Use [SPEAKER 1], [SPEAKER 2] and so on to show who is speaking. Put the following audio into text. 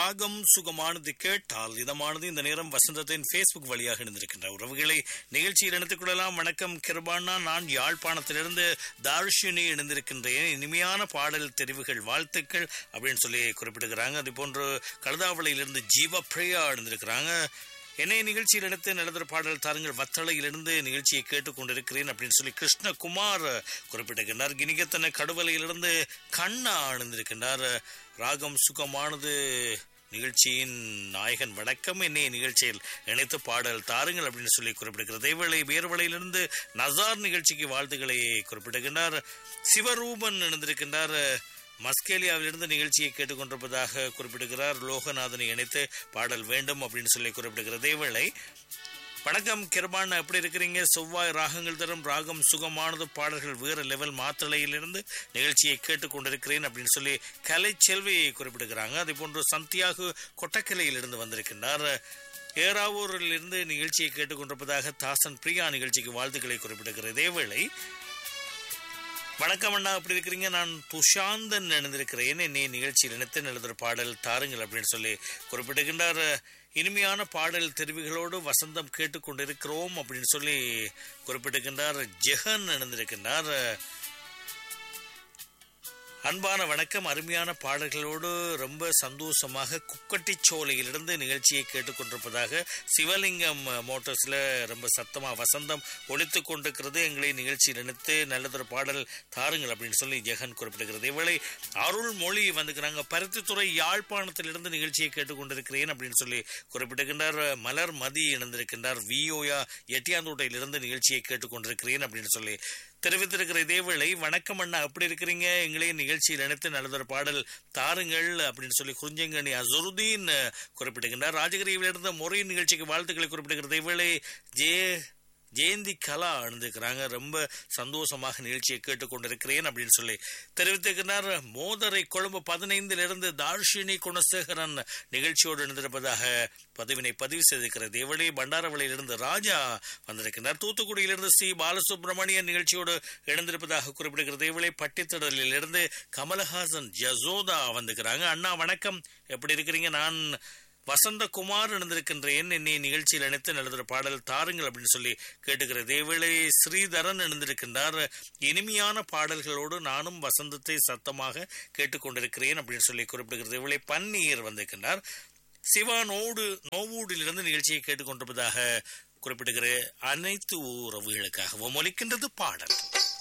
[SPEAKER 1] ராகம் சுகமானது கேட்டால் இதமானது இந்த நேரம் வசந்தத்தின் ஃபேஸ்புக் வழியாக இணைந்திருக்கின்ற உறவுகளை நிகழ்ச்சியில் இணைத்துக் கொள்ளலாம் வணக்கம் கிருபானா நான் யாழ்ப்பாணத்திலிருந்து தார்ஷினி இணைந்திருக்கின்றேன் இனிமையான பாடல் தெரிவுகள் வாழ்த்துக்கள் அப்படின்னு சொல்லி குறிப்பிடுகிறாங்க அது போன்று கழுதாவளையிலிருந்து ஜீவ பிரியா இணைந்திருக்கிறாங்க என்னை நிகழ்ச்சியில் எடுத்து நடந்த பாடல் தாருங்கள் வத்தளையிலிருந்து நிகழ்ச்சியை கேட்டுக்கொண்டிருக்கிறேன் அப்படின்னு சொல்லி கிருஷ்ணகுமார் குறிப்பிட்டிருக்கின்றார் கினிகத்தன கடுவலையிலிருந்து கண்ணா அணிந்திருக்கின்றார் ராகம் சுகமானது நிகழ்ச்சியின் நாயகன் வணக்கம் என்னைய நிகழ்ச்சியில் இணைத்து பாடல் தாருங்கள் அப்படின்னு சொல்லி குறிப்பிடுகிறது இதேவேளை வேறுவளையிலிருந்து நசார் நிகழ்ச்சிக்கு வாழ்த்துக்களை குறிப்பிடுகின்றார் சிவரூபன் இணைந்திருக்கின்றார் மஸ்கேலியாவிலிருந்து நிகழ்ச்சியை கேட்டுக்கொண்டிருப்பதாக குறிப்பிடுகிறார் லோகநாதனை இணைத்து பாடல் வேண்டும் அப்படின்னு சொல்லி குறிப்பிடுகிறது இதேவேளை வணக்கம் கிருபான் எப்படி இருக்கிறீங்க செவ்வாய் ராகங்கள் தரும் ராகம் சுகமானது பாடல்கள் வேறு லெவல் மாத்தளையிலிருந்து நிகழ்ச்சியை கேட்டுக்கொண்டிருக்கிறேன் அப்படின்னு சொல்லி கலை செல்வி குறிப்பிடுகிறாங்க அதே போன்று சந்தியாகு கொட்டக்கலையிலிருந்து வந்திருக்கின்றார் ஏராவூரில் இருந்து நிகழ்ச்சியை கேட்டுக்கொண்டிருப்பதாக தாசன் பிரியா நிகழ்ச்சிக்கு வாழ்த்துக்களை குறிப்பிடுகிற இதேவேளை வணக்கம் அண்ணா அப்படி இருக்கிறீங்க நான் துஷாந்தன் இணைந்திருக்கிறேன் என்னை நிகழ்ச்சியில் இணைத்து எழுதுகிற பாடல் தாருங்கள் அப்படின்னு சொல்லி குறிப்பிடுகின்றார் இனிமையான பாடல் தெரிவுகளோடு வசந்தம் கேட்டுக்கொண்டிருக்கிறோம் அப்படின்னு சொல்லி குறிப்பிடுகின்றார் ஜெகன் இணைந்திருக்கின்றார் அன்பான வணக்கம் அருமையான பாடல்களோடு ரொம்ப சந்தோஷமாக குக்கட்டிச்சோலையிலிருந்து நிகழ்ச்சியை கேட்டுக்கொண்டிருப்பதாக சிவலிங்கம் மோட்டர்ஸ்ல ரொம்ப சத்தமா வசந்தம் ஒழித்து கொண்டிருக்கிறது எங்களை நிகழ்ச்சியில் நினைத்து நல்லதொரு பாடல் தாருங்கள் அப்படின்னு சொல்லி ஜெகன் குறிப்பிடுகிறது இவளை அருள்மொழி வந்துக்கிறாங்க பருத்தித்துறை யாழ்ப்பாணத்திலிருந்து நிகழ்ச்சியை கேட்டுக்கொண்டிருக்கிறேன் அப்படின்னு சொல்லி குறிப்பிடுகின்றார் மலர் மதி இணைந்திருக்கின்றார் விஓயா எட்டியாந்தோட்டையிலிருந்து நிகழ்ச்சியை கேட்டுக்கொண்டிருக்கிறேன் அப்படின்னு சொல்லி தெரிவித்திருக்கிற இதேவேளை வணக்கம் அண்ணா அப்படி இருக்கிறீங்க எங்களே நிகழ்ச்சியில் இணைத்து நல்லதொரு பாடல் தாருங்கள் அப்படின்னு சொல்லி குறிஞ்சங்கணி அசுருதீன் குறிப்பிடுகின்றார் ராஜகிரியிலிருந்து முறை நிகழ்ச்சிக்கு வாழ்த்துக்களை குறிப்பிடுகிற இதேவேளை ஜே ஜெயந்தி கலா அணிந்திருக்கிறாங்க ரொம்ப சந்தோஷமாக நிகழ்ச்சியை கேட்டுக்கொண்டிருக்கிறேன் அப்படின்னு சொல்லி தெரிவித்திருக்கிறார் மோதரை கொழும்பு பதினைந்திலிருந்து தார்ஷினி குணசேகரன் நிகழ்ச்சியோடு இணைந்திருப்பதாக பதிவினை பதிவு செய்திருக்கிற தேவளி பண்டாரவளையிலிருந்து ராஜா வந்திருக்கிறார் தூத்துக்குடியிலிருந்து சி பாலசுப்ரமணியன் நிகழ்ச்சியோடு இணைந்திருப்பதாக குறிப்பிடுகிற தேவளை பட்டித்தடலில் இருந்து கமலஹாசன் ஜசோதா வந்திருக்கிறாங்க அண்ணா வணக்கம் எப்படி இருக்கிறீங்க நான் வசந்தகுமார் இணைந்திருக்கின்றேன் என்னை நிகழ்ச்சியில் இணைத்து நல்லதொரு பாடல் தாருங்கள் அப்படின்னு சொல்லி கேட்டுக்கிற தேவேளை ஸ்ரீதரன் இணைந்திருக்கின்றார் இனிமையான பாடல்களோடு நானும் வசந்தத்தை சத்தமாக கேட்டுக்கொண்டிருக்கிறேன் அப்படின்னு சொல்லி குறிப்பிடுகிறது இவளை பன்னீர் வந்திருக்கின்றார் சிவா நோடு நோவூடிலிருந்து நிகழ்ச்சியை கேட்டுக்கொண்டிருப்பதாக குறிப்பிடுகிற அனைத்து உறவுகளுக்காகவும் ஒலிக்கின்றது பாடல்